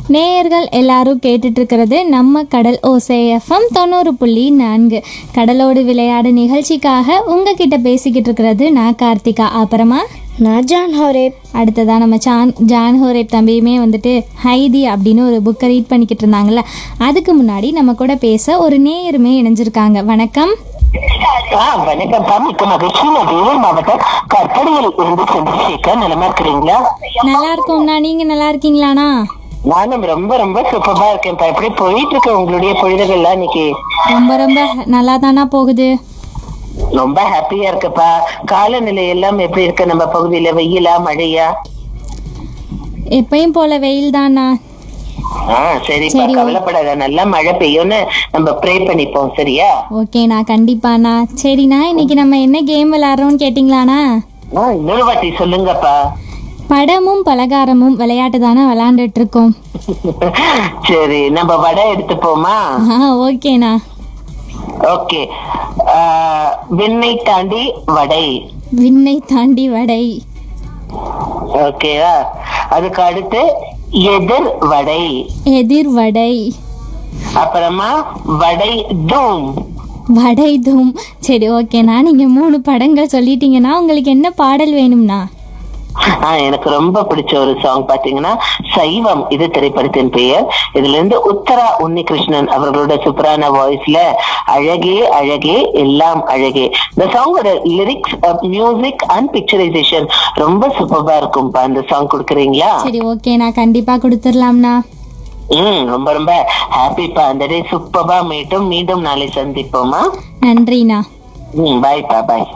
நேயர்கள் எல்லாரும் கேட்டுட்டு இருக்கிறது நம்ம கடல் ஓசை எஃப்எம் தொண்ணூறு புள்ளி நான்கு கடலோடு விளையாடு நிகழ்ச்சிக்காக உங்ககிட்ட பேசிக்கிட்டு இருக்கிறது நான் கார்த்திகா அப்புறமா நான் ஜான் ஹோரேப் அடுத்ததா நம்ம சான் ஜான் ஹோரேப் தம்பியுமே வந்துட்டு ஹைதி அப்படின்னு ஒரு புக்கை ரீட் பண்ணிக்கிட்டு இருந்தாங்கல்ல அதுக்கு முன்னாடி நம்ம கூட பேச ஒரு நேயருமே இணைஞ்சிருக்காங்க வணக்கம் ஆ வணக்கம் பா மிக்க மகிழ்ச்சி நான் வேலூர் மாவட்டம் கற்பனையில் இருந்து சந்திரசேகர் நிலமா இருக்கிறீங்களா நல்லா இருக்கோம்ண்ணா நீங்க நல்லா இருக்கீங்களாண்ணா நானும் ரொம்ப ரொம்ப சூப்பரா இருக்கேன்ப்பா எப்படி போயிட்டு இருக்கு உங்களுடைய பொழுதுகள்லாம் இன்னைக்கு ரொம்ப ரொம்ப நல்லா தானா போகுது ரொம்ப ஹாப்பியா இருக்குப்பா காலநிலை எல்லாம் எப்படி இருக்கு நம்ம பகுதியில வெயிலா மழையா எப்பயும் போல வெயில் தானா ஆ சரிப்பா சரி, ஓ- கவலைப்படாத நல்லா மழை பெய்யும்னு நம்ம ப்ரே பண்ணிப்போம் சரியா ஓகேண்ணா கண்டிப்பாண்ணா சரிண்ணா இன்னைக்கு நம்ம என்ன கேம் விளையாடுறோம்னு கேட்டிங்களாண்ணா ஆ இன்னொரு வாட்டி சொல்லுங்கப்பா படமும் பலகாரமும் விளையாட்டு தானே விளையாண்டுட்டு இருக்கோம் சரி நம்ம வடை எடுத்துப்போமா ஆ ஓகேண்ணா ஓகே வெண்ணை தாண்டி வடை விண்ணை தாண்டி வடை ஓகேவா அதுக்கு அடுத்து எதிர் வடை எதிர் வடை அப்புறமா வடை தூம் வடை தூம் சரி ஓகேண்ணா நீங்கள் மூணு படங்கள் சொல்லிட்டீங்கன்னா உங்களுக்கு என்ன பாடல் வேணும்ண்ணா ஆ, எனக்கு ரொம்ப பிடிச்ச ஒரு சாங் பாத்தீங்கன்னா சைவம் இது திரைப்படத்தின் பெயர் இதுல இருந்து உத்தரா உன்னிகிருஷ்ணன் அவர்களோட சூப்பரான வாய்ஸ்ல அழகே அழகே எல்லாம் அழகே இந்த சாங்கோட லிரிக்ஸ் மியூசிக் அண்ட் பிக்சரைசேஷன் ரொம்ப சூப்பரா இருக்கும்பா இந்த சாங் கொடுக்குறீங்களா சரி ஓகேண்ணா கண்டிப்பாக கொடுத்துடலாம்ண்ணா ம் ரொம்ப ரொம்ப ஹாப்பிப்பா அந்த டே சூப்பரா மீட்டும் மீண்டும் நாளை சந்திப்போமா நன்றிண்ணா ம் பாய்ப்பா பாய்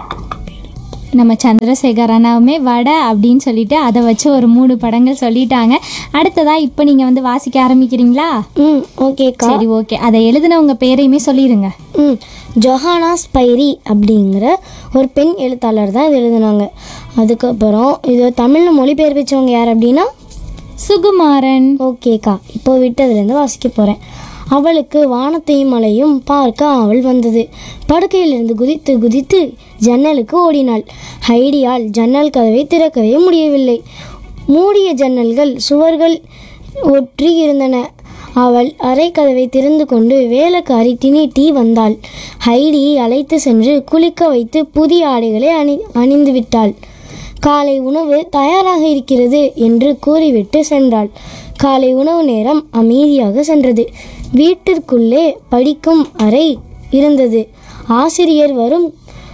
நம்ம சந்திரசேகர் அண்ணாவுமே வடை அப்படின்னு சொல்லிட்டு அதை வச்சு ஒரு மூணு படங்கள் சொல்லிட்டாங்க அடுத்ததா இப்போ நீங்கள் வந்து வாசிக்க ஆரம்பிக்கிறீங்களா ம் ஓகேக்கா சரி ஓகே அதை எழுதினவங்க பேரையுமே சொல்லிடுங்க ம் ஜொஹானா ஸ்பைரி அப்படிங்கிற ஒரு பெண் எழுத்தாளர் தான் இது எழுதுனாங்க அதுக்கப்புறம் இது தமிழில் மொழிபெயர்ப்பிச்சவங்க யார் அப்படின்னா சுகுமாரன் ஓகேக்கா இப்போ விட்டதுலேருந்து வாசிக்க போகிறேன் அவளுக்கு வானத்தையும் மலையும் பார்க்க அவள் வந்தது படுக்கையிலிருந்து குதித்து குதித்து ஜன்னலுக்கு ஓடினாள் ஹைடியால் ஜன்னல் கதவை திறக்கவே முடியவில்லை மூடிய ஜன்னல்கள் சுவர்கள் ஒற்றி இருந்தன அவள் அறை கதவை திறந்து கொண்டு வேலைக்காரி டினி டீ வந்தாள் ஹைடியை அழைத்து சென்று குளிக்க வைத்து புதிய ஆடைகளை அணி அணிந்து விட்டாள் காலை உணவு தயாராக இருக்கிறது என்று கூறிவிட்டு சென்றாள் காலை உணவு நேரம் அமைதியாக சென்றது வீட்டிற்குள்ளே படிக்கும் அறை இருந்தது ஆசிரியர் வரும்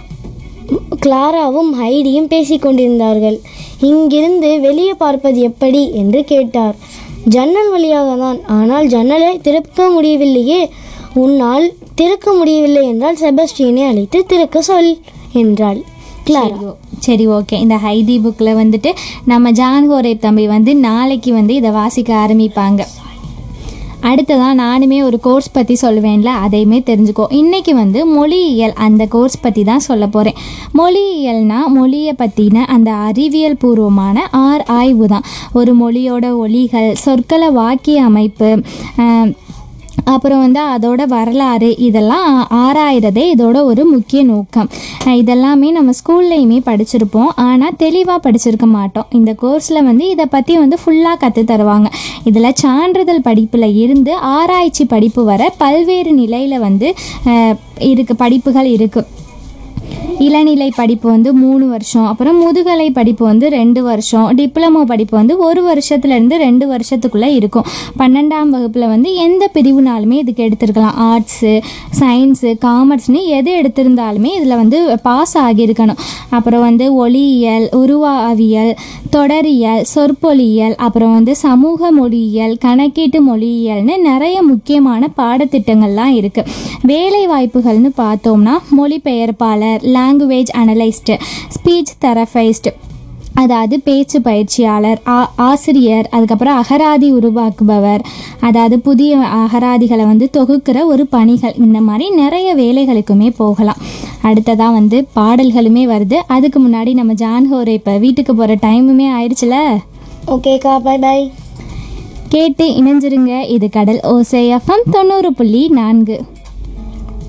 கிளாராவும் ஹைடியும் பேசிக் கொண்டிருந்தார்கள் இங்கிருந்து வெளியே பார்ப்பது எப்படி என்று கேட்டார் ஜன்னல் வழியாக தான் ஆனால் ஜன்னலை திறக்க முடியவில்லையே உன்னால் திறக்க முடியவில்லை என்றால் செபஸ்டியனை அழைத்து திறக்க சொல் என்றாள் கிளாரா சரி, ஓ- சரி ஓகே இந்த ஹைதி புக்கில் வந்துட்டு நம்ம ஜான் ஹோரேப் தம்பி வந்து நாளைக்கு வந்து இதை வாசிக்க ஆரம்பிப்பாங்க அடுத்ததான் நானுமே ஒரு கோர்ஸ் பற்றி சொல்லுவேன்ல அதையுமே தெரிஞ்சுக்கோ இன்றைக்கி வந்து மொழியியல் அந்த கோர்ஸ் பற்றி தான் சொல்ல போகிறேன் மொழியியல்னா மொழியை பற்றின அந்த அறிவியல் பூர்வமான ஆர் ஆய்வு தான் ஒரு மொழியோட ஒலிகள் சொற்கள வாக்கிய அமைப்பு ஆஹ், அப்புறம் வந்து அதோட வரலாறு இதெல்லாம் ஆராயிறதே இதோட ஒரு முக்கிய நோக்கம் அஹ் இதெல்லாமே நம்ம ஸ்கூல்லையுமே படிச்சிருப்போம் ஆனால் தெளிவாக படிச்சிருக்க மாட்டோம் இந்த கோர்ஸில் வந்து இதை பற்றி வந்து ஃபுல்லாக கற்று தருவாங்க இதில் சான்றிதழ் படிப்பில் இருந்து ஆராய்ச்சி படிப்பு வர பல்வேறு நிலையில் வந்து அஹ், இருக்கு படிப்புகள் இருக்குது இளநிலை படிப்பு வந்து மூணு வருஷம் அப்புறம் முதுகலை படிப்பு வந்து ரெண்டு வருஷம் டிப்ளமோ படிப்பு வந்து ஒரு வருஷத்துலேருந்து ரெண்டு வருஷத்துக்குள்ளே இருக்கும் பன்னெண்டாம் வகுப்பில் வந்து எந்த பிரிவுனாலுமே இதுக்கு எடுத்திருக்கலாம் ஆர்ட்ஸு சயின்ஸு காமர்ஸ்னு எது எடுத்திருந்தாலுமே இதில் வந்து பாஸ் ஆகியிருக்கணும் அப்புறம் வந்து ஒளியியல் உருவாவியல் தொடரியல் சொற்பொழியியல் அப்புறம் வந்து சமூக மொழியியல் கணக்கீட்டு மொழியியல்னு நிறைய முக்கியமான பாடத்திட்டங்கள்லாம் இருக்குது வேலை வாய்ப்புகள்னு பார்த்தோம்னா மொழிபெயர்ப்பாளர் லாங்குவேஜ் அனலைஸ்டு ஸ்பீச் தெரபைஸ்ட் அதாவது பேச்சு பயிற்சியாளர் ஆ ஆசிரியர் அதுக்கப்புறம் அகராதி உருவாக்குபவர் அதாவது புதிய அகராதிகளை வந்து தொகுக்கிற ஒரு பணிகள் இந்த மாதிரி நிறைய வேலைகளுக்குமே போகலாம் அடுத்ததாக வந்து பாடல்களுமே வருது அதுக்கு முன்னாடி நம்ம ஜான்ஹோரை இப்போ வீட்டுக்கு போகிற டைமுமே ஆயிடுச்சுல ஓகேக்கா பை பாய் கேட்டு இணைஞ்சிருங்க இது கடல் ஓசை எஃப்எம் தொண்ணூறு புள்ளி நான்கு